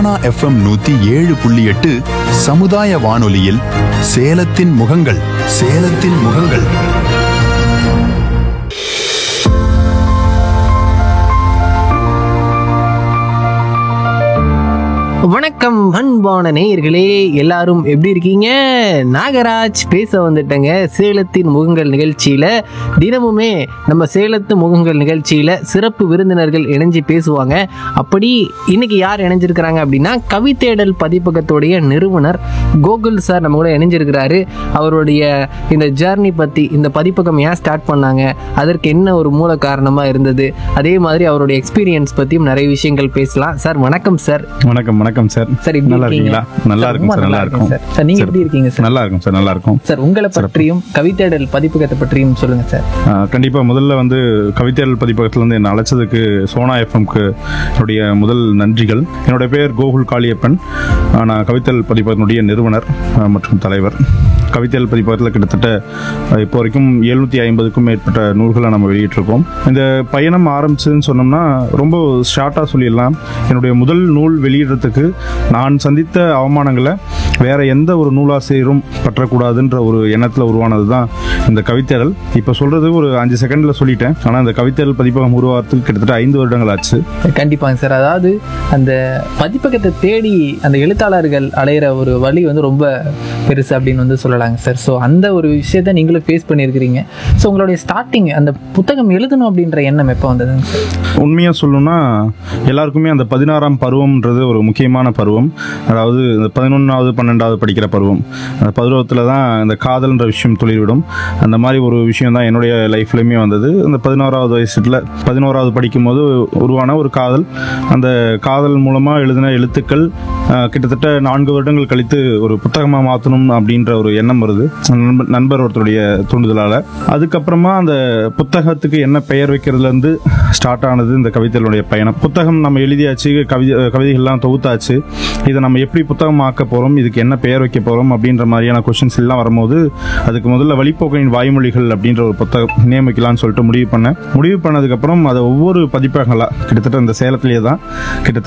Sona FM நூத்தி ஏழு புள்ளி எட்டு சமுதாய வானொலியில் சேலத்தின் முகங்கள் சேலத்தின் முகங்கள் வணக்கம் அன்பான நேயர்களே எல்லாரும் எப்படி இருக்கீங்க நாகராஜ் பேச வந்துட்டேங்க சேலத்தின் முகங்கள் நிகழ்ச்சியில தினமுமே நம்ம சேலத்து முகங்கள் நிகழ்ச்சியில சிறப்பு விருந்தினர்கள் இணைஞ்சு பேசுவாங்க அப்படி இன்னைக்கு யார் இணைஞ்சிருக்கிறாங்க அப்படின்னா கவிதேடல் பதிப்பகத்துடைய நிறுவனர் கோகுல் சார் நம்ம கூட இணைஞ்சிருக்கிறாரு அவருடைய இந்த ஜேர்னி பத்தி இந்த பதிப்பகம் ஏன் ஸ்டார்ட் பண்ணாங்க அதற்கு என்ன ஒரு மூல காரணமா இருந்தது அதே மாதிரி அவருடைய எக்ஸ்பீரியன்ஸ் பத்தியும் நிறைய விஷயங்கள் பேசலாம் சார் வணக்கம் சார் வணக்கம் வணக்கம் சார் சார் எப்படி நல்லா இருக்கீங்க? இருக்கீங்களா நல்லா சார், இருக்கும் ரொம்ப சார் நல்லா இருக்கும் சார் சார் நீங்க எப்படி இருக்கீங்க சார் நல்லா இருக்கும் சார் நல்லா இருக்கும் சார் உங்களை பற்றியும் கவிதேடல் பதிப்பகத்தை பற்றியும் சொல்லுங்க சார் ஆஹ் கண்டிப்பா முதல்ல வந்து கவிதையல் பதிப்பகத்துல இருந்து என்னை அழைச்சதுக்கு சோனா எஃப்எம்க்கு என்னுடைய முதல் நன்றிகள் என்னுடைய பெயர் கோகுல் காளியப்பன் ஆஹ் நான் கவிதையல் பதிப்பகத்தினுடைய நிறுவனர் ஆஹ் மற்றும் தலைவர் கவிதையல் பதிப்பகத்தில் கிட்டத்தட்ட ஆஹ் இப்போ வரைக்கும் எழுநூத்தி ஐம்பதுக்கும் மேற்பட்ட நூல்களை நம்ம வெளியிட்டிருக்கோம் இந்த பயணம் ஆரம்பிச்சதுன்னு சொன்னோம்னா ரொம்ப ஷார்ட்டாக சொல்லிடலாம் என்னுடைய முதல் நூல் வெளியிடுறதுக்கு நான் சந்தித்த அவமானங்களை வேற எந்த ஒரு நூலாசிரியரும் பற்றக்கூடாதுன்ற ஒரு எண்ணத்தில் உருவானது தான் இந்த கவிதைகள் இப்போ சொல்றது ஒரு அஞ்சு செகண்ட்ல சொல்லிட்டேன் ஆனால் இந்த கவிதைகள் பதிப்பகம் உருவாகிறதுக்கு கிட்டத்தட்ட ஐந்து வருடங்கள் ஆச்சு கண்டிப்பாங்க சார் அதாவது அந்த பதிப்பகத்தை தேடி அந்த எழுத்தாளர்கள் அடையிற ஒரு வழி வந்து ரொம்ப பெருசு அப்படின்னு வந்து சொல்லலாங்க சார் ஸோ அந்த ஒரு விஷயத்த நீங்களும் ஃபேஸ் பண்ணியிருக்கிறீங்க ஸோ உங்களுடைய ஸ்டார்டிங் அந்த புத்தகம் எழுதணும் அப்படின்ற எண்ணம் எப்போ வந்ததுங்க சார் உண்மையாக சொல்லணும்னா எல்லாருக்குமே அந்த பதினாறாம் பருவம்ன்றது ஒரு முக்கியமான பருவம் அதாவது இந்த பதினொன்றாவது பன்னெண்டாவது படிக்கிற பருவம் அந்த பருவத்தில் தான் இந்த காதல்ன்ற விஷயம் துளிர்விடும் அந்த மாதிரி ஒரு விஷயம் தான் என்னுடைய லைஃப்லையுமே வந்தது அந்த பதினோராவது வயசுல பதினோராவது படிக்கும்போது உருவான ஒரு காதல் அந்த காதல் மூலமாக எழுதின எழுத்துக்கள் ஆஹ், கிட்டத்தட்ட நான்கு வருடங்கள் கழித்து ஒரு புத்தகமாக மாற்றணும் அப்படின்ற ஒரு எண்ணம் வருது நண்பர் நண்பர் ஒருத்தருடைய தூண்டுதலால் அதுக்கப்புறமா அந்த புத்தகத்துக்கு என்ன பெயர் வைக்கிறதுலேருந்து ஸ்டார்ட் ஆனது இந்த கவிதைகளுடைய பயணம் புத்தகம் நம்ம எழுதியாச்சு கவிதை கவிதைகள்லாம் தொகுத்தாச்சு இதை நம்ம எப்படி புத்தகம் ஆக்க போகிறோம் இதுக்கு என்ன பெயர் வைக்க போகிறோம் அப்படின்ற மாதிரியான கொஷின்ஸ் எல்லாம் வரும்போது அதுக்கு முதல்ல வழிப்போக்கனின் வாய்மொழிகள் அப்படின்ற ஒரு புத்தகம் நியமிக்கலாம்னு சொல்லிட்டு முடிவு பண்ணேன் முடிவு பண்ணதுக்கப்புறம் அதை ஒவ்வொரு பதிப்பகங்களாக கிட்டத்தட்ட இந்த சேலத்திலேயே தான் கிட்டத்தட்ட